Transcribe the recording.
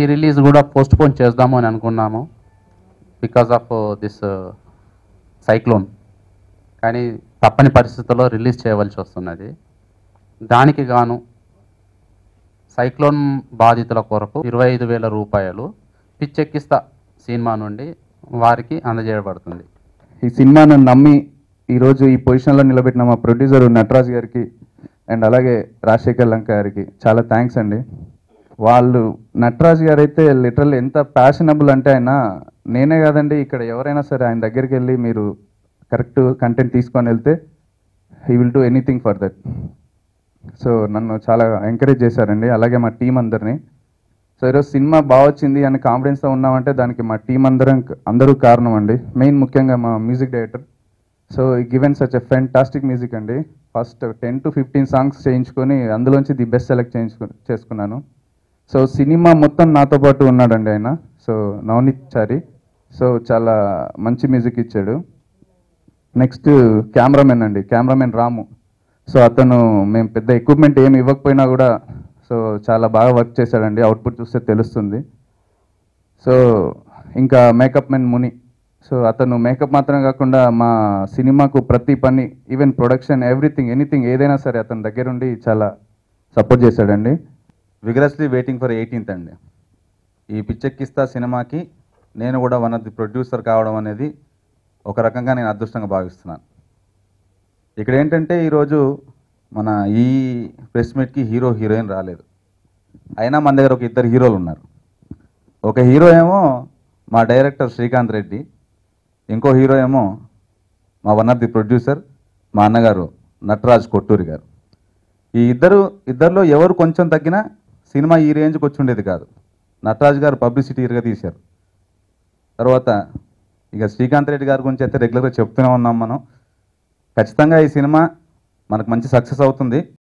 release కూడా post phone చేద్దాము అని అనుకున్నాము బికాస్ ఆఫ్ దిస్ సైక్లోన్ కానీ తప్పని పరిస్థితుల్లో రిలీజ్ చేయవలసి వస్తున్నది దానికి గాను సైక్లోన్ బాధితుల కొరకు ఇరవై ఐదు వేల రూపాయలు పిచ్చెక్కిస్తా సినిమా నుండి వారికి అందజేయబడుతుంది ఈ సినిమాను నమ్మి ఈరోజు ఈ పొజిషన్లో నిలబెట్టిన మా ప్రొడ్యూసర్ నటరాజ్ గారికి అండ్ అలాగే రాజశేఖర్ లంక గారికి చాలా థ్యాంక్స్ అండి వాళ్ళు నటరాజ్ గారు అయితే లిటరల్ ఎంత ప్యాషనబుల్ అంటే ఆయన నేనే కాదండి ఇక్కడ ఎవరైనా సరే ఆయన దగ్గరికి వెళ్ళి మీరు కరెక్ట్ కంటెంట్ తీసుకొని వెళ్తే he will do anything for that so నన్ను చాలా ఎంకరేజ్ చేశారండి అలాగే మా టీం అందరినీ సో ఈరోజు సినిమా బాగా వచ్చింది అని కాన్ఫిడెన్స్తో ఉన్నామంటే దానికి మా టీం అందరం అందరూ కారణం అండి మెయిన్ ముఖ్యంగా మా music director so given such a fantastic music అండి first ten to fifteen songs చేయించుకొని అందులోంచి ది బెస్ట్ సెలెక్ట్ చేయించుకు చేసుకున్నాను సో సినిమా మొత్తం నాతో పాటు ఉన్నాడండి ఆయన సో నవనీత్ చారి సో చాలా మంచి మ్యూజిక్ ఇచ్చాడు నెక్స్ట్ కెమెరామెన్ అండి కెమెరామెన్ రాము సో అతను మేము పెద్ద ఎక్విప్మెంట్ ఏమి ఇవ్వకపోయినా కూడా సో చాలా బాగా వర్క్ చేశాడండి అవుట్పుట్ చూస్తే తెలుస్తుంది సో ఇంకా మేకప్ మెన్ ముని సో అతను మేకప్ మాత్రమే కాకుండా మా సినిమాకు ప్రతి పని ఈవెన్ ప్రొడక్షన్ ఎవ్రీథింగ్ ఎనీథింగ్ ఏదైనా సరే అతని దగ్గరుండి చాలా సపోర్ట్ చేశాడండి విగరస్లీ వెయిటింగ్ ఫర్ ఎయిటీన్త్ అండి ఈ పిచ్చెక్కిస్తా సినిమాకి నేను కూడా వన్ ఆఫ్ ది ప్రొడ్యూసర్ కావడం అనేది ఒక రకంగా నేను అదృష్టంగా భావిస్తున్నాను ఇక్కడ ఏంటంటే ఈరోజు మన ఈ ప్రెస్ మీట్కి హీరో హీరోయిన్ రాలేదు అయినా మన దగ్గర ఒక ఇద్దరు హీరోలు ఉన్నారు ఒక హీరో ఏమో మా డైరెక్టర్ శ్రీకాంత్ రెడ్డి ఇంకో హీరో ఏమో మా వన్ ఆఫ్ ది ప్రొడ్యూసర్ మా అన్నగారు నటరాజ్ కొట్టూరి గారు ఈ ఇద్దరు ఇద్దరిలో ఎవరు కొంచెం తగ్గినా సినిమా ఈ రేంజ్కి వచ్చి ఉండేది కాదు నటరాజ్ గారు పబ్లిసిటీ ఇరుగా తీశారు తర్వాత ఇక శ్రీకాంత్ రెడ్డి గారి గురించి అయితే రెగ్యులర్గా చెప్తూనే ఉన్నాం మనం ఖచ్చితంగా ఈ సినిమా మనకు మంచి సక్సెస్ అవుతుంది